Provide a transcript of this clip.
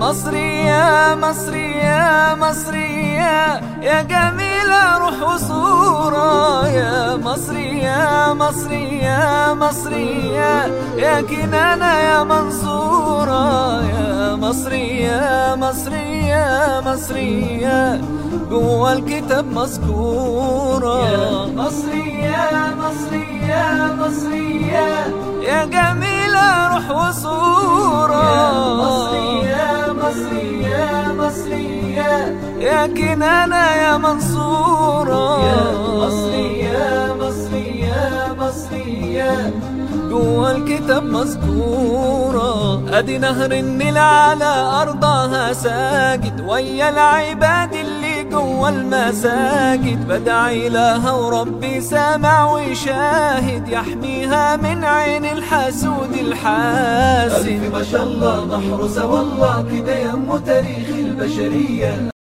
مصرية مصرية مصرية يا جميلة روح وصورة يا مصرية مصرية مصرية يا كنانة يا منصورة يا مصرية مصرية مصرية جوا الكتاب مذكورة يا مصرية مصرية مصرية يا جميلة روح وصورة يا مصرية مصرية مصرية يا كنانة يا منصورة يا مصرية مصرية مصرية جوا الكتاب مذكورة ادي نهر النيل على ارضها ساجد ويا العباد اللي جوا المساجد بدعي لها وربي سامع ويشاهد يحميها من عين الحسود الحاسد ألف ما شاء الله محروسة والله كده يم تاريخ البشرية